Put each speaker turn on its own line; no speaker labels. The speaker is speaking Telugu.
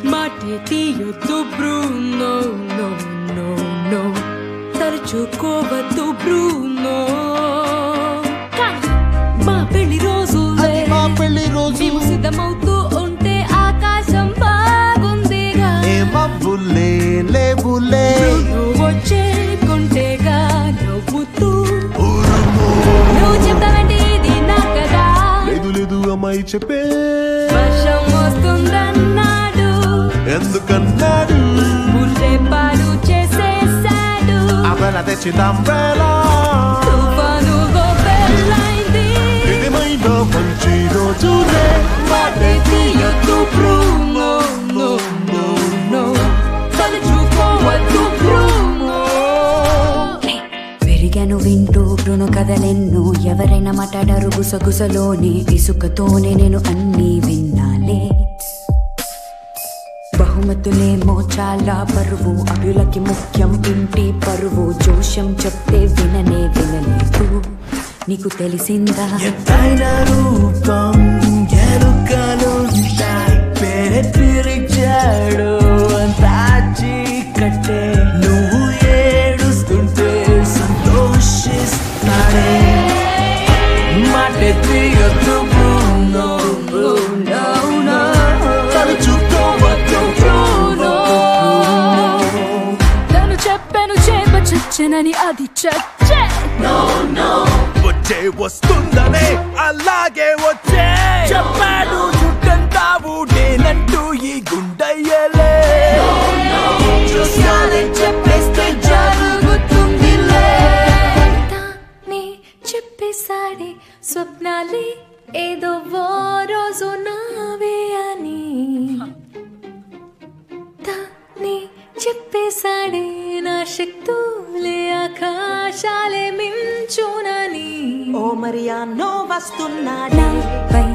మాటే తీయొద్దు బ్రూనో నో నో నో తరచుకోవద్దు బ్రూనో కానీ మా పెళ్లి రోజు
అది మా పెళ్లి రోజు
మేము సిద్ధమవుతూ ఉంటే ఆకాశం బాగుందిగా
ఏ మబ్బులే లేవులే
నువ్వు వచ్చే కొంటేగా నవ్వుతూ
ఊరుము.
నువ్వు చెప్తావంటే ఇది నా కదా
లేదు లేదు అమ్మాయి చెప్పే
వర్షం వస్తుందన్నాడు
ఎందుకన్నాడు
బుర్రె పాలు చేసేసాడు
అవల తెచ్చింది అంబ్రెలా
తుఫానులో పెళ్ళైంది
ఇదేమైనా మంచి రోజులే
మాటే తీయొద్దు బ్రూనో నో నో నో తలుచుకోవద్దు బ్రూనో
పెరిగాను వింటూ బ్రును కథలెన్నో ఎవరైనా మాట్లాడారు గుసగుసలోనే ఇసుకతోనే నేను అన్నీ విన్నాలే బహుమతులేమో చాలా పరువు అభ్యులకి ముఖ్యం ఇంటి పరువు జోష్యం చెప్తే విననే వినలేదు నీకు తెలిసిందా
ఎత్తైన రూపం ఎరుకలుంటాయి పెరిచాడు అంతా చీకటే నువ్వు ఏడుస్తుంటే సంతోషిస్తాడే మాట తీయొద్దు Bruno, Bruno, no. తలుచుకోవద్దు Bruno.
తను చెప్పాను చేప చచ్చనని అది చచ్చే
వచ్చే వస్తుందనే అలాగే వచ్చే చెప్పాడు చుట్టంతా ఊడేనంటూ ఈ గుండయ్యలే చూసానే చెప్పేస్తే జరుగుతుందిలే
తానే చెప్పేశాడే స్వప్నాలే ఏదో ఓ రోజు నావే అని తానే చెప్పేశాడే నా శక్తులే ఆకాశాలే మించునని
ఓ మరియా నో వస్తున్నాడే
నాపై